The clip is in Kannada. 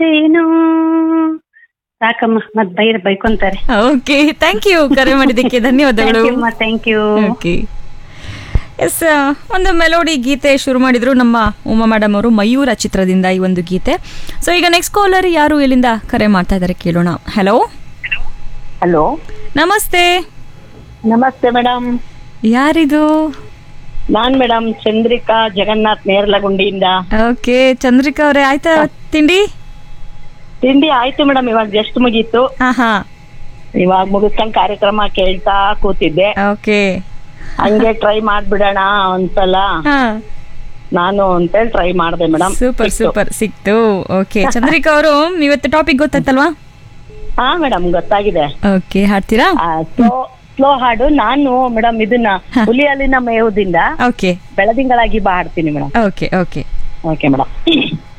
ಏನೋ ಸಾಕಮ್ಮ ಮತ್ ಬೈರ್ ಬೈಕೊಂತಾರೆ ಓಕೆ ಥ್ಯಾಂಕ್ ಯು ಕರೆ ಮಾಡಿದ್ದಕ್ಕೆ ಧನ್ಯವಾದಗಳು ಥ್ಯಾಂಕ್ ಯು ಓಕೆ ಎಸ್ ಒಂದು ಮೆಲೋಡಿ ಗೀತೆ ಶುರು ಮಾಡಿದ್ರು ನಮ್ಮ ಉಮಾ ಮೇಡಮ್ ಅವರು ಮಯೂರ ಚಿತ್ರದಿಂದ ಈ ಒಂದು ಗೀತೆ ಸೊ ಈಗ ನೆಕ್ಸ್ಟ್ ಕಾಲರ್ ಯಾರು ಎಲ್ಲಿಂದ ಕರೆ ಮಾಡ್ತಾ ಇದ್ದಾರೆ ಕೇಳೋಣ ಹಲೋ ಹಲೋ ನಮಸ್ತೆ ನಮಸ್ತೆ ಮೇಡಮ್ ಯಾರಿದು ನಾನ್ ಮೇಡಮ್ ಚಂದ್ರಿಕಾ ಜಗನ್ನಾಥ್ ನೇರ್ಲಗುಂಡಿಯಿಂದ ಓಕೆ ಚಂದ್ರಿಕಾ ಅವರೇ ಆಯ್ತಾ ತಿಂಡಿ ತಿಂಡಿ ಆಯ್ತು ಮೇಡಮ್ ಇವಾಗ ಜಸ್ಟ್ ಮುಗೀತು ಹಾ ಹಾ ಇವಾಗ ಮುಗಿಸ್ಕೊಂಡ್ ಕಾರ್ಯಕ್ರಮ ಕೇಳ್ತಾ ಕೂತಿದ್ದೆ ಓಕೆ ಹಂಗೆ ಟ್ರೈ ಮಾಡ್ಬಿಡೋಣ ಒಂದ್ಸಲ ಹಾ ನಾನು ಅಂತೇಳಿ ಟ್ರೈ ಮಾಡ್ದೆ ಮೇಡಮ್ ಸೂಪರ್ ಸೂಪರ್ ಸಿಕ್ತು ಓಕೆ ಚಂದ್ರಿಕಾ ಅವರು ಇವತ್ತು ಟಾಪಿಕ್ ಗೊತ್ತಾಯ್ತಲ್ವಾ ಹಾ ಮೇಡಮ್ ಗೊತ್ತಾಗಿದೆ ಓಕೆ ಹಾಡ್ತೀರಾ ಸ್ಲೋ ಸ್ಲೋ ಹಾಡು ನಾನು ಮೇಡಮ್ ಇದನ್ನ ಹುಲಿಯಲ್ಲಿನ ಮೇವುದಿಂದ ಓಕೆ ಬೆಳದಿಂಗಳಾಗಿ ಬಾ ಹಾಡ್ತೀನಿ madam okay okay okay madam